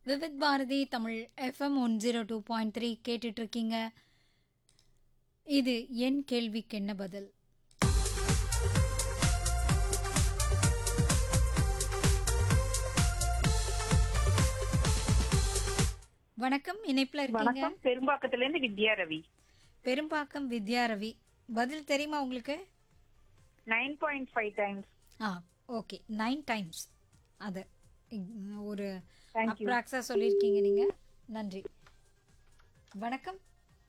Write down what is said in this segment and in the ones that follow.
Vividh Bharati Tamil FM one zero two point three கேட்டுட்ருக்கீங்க இது என் கேள்விக்கு என்ன பதில் வணக்கம் இணைப்பில் இருக்கீங்க வணக்கம் பெரும்பாக்கத்துல இருந்து வித்யா ரவி பெரும்பாக்கம் வித்யா ரவி பதில் தெரியுமா உங்களுக்கு நைன் பாயிண்ட் ஃபைவ் டைம்ஸ் ஆ ஓகே நைன் டைம்ஸ் அது இ- ஒரு Thank you. அப்ராக்ஸாக சொல்லியிருக்கீங்க நீங்கள் நன்றி வணக்கம்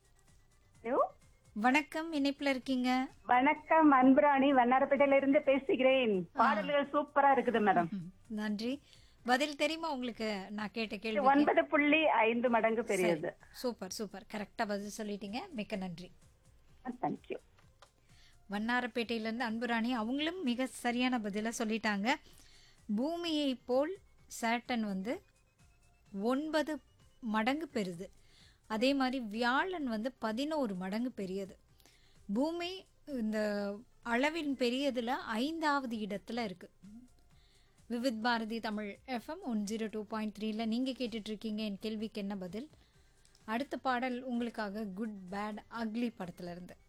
வணக்கம் இணைப்பில் இருக்கீங்க வணக்கம் அன்புராணி வண்ணாரப்பேட்டையில இருந்து பேசுகிறேன் பாடல்கள் சூப்பரா இருக்குது மேடம் ம், நன்றி பதில் தெரியுமா உங்களுக்கு நான் கேட்ட கேள்வி ஒன்பது புள்ளி ஐந்து மடங்கு பெரியது சூப்பர் சூப்பர் கரெக்டாக பதில் சொல்லிட்டீங்க மிக்க நன்றி தேங்க்யூ வண்ணாரப்பேட்டையிலேருந்து அன்புராணி அவங்களும் மிக சரியான பதிலை சொல்லிட்டாங்க பூமியை போல் சேட்டன் வந்து ஒன்பது மடங்கு பெரிது அதே மாதிரி வியாழன் வந்து பதினோரு மடங்கு பெரியது பூமி இந்த அளவின் பெரியதில் ஐந்தாவது இடத்துல இருக்குது Vividh Bharati Tamil FM one zero two point த்ரீல நீங்கள் கேட்டுட்ருக்கீங்க என் கேள்விக்கு என்ன பதில் அடுத்த பாடல் உங்களுக்காக குட் பேட் அக்லி படத்துல இருந்து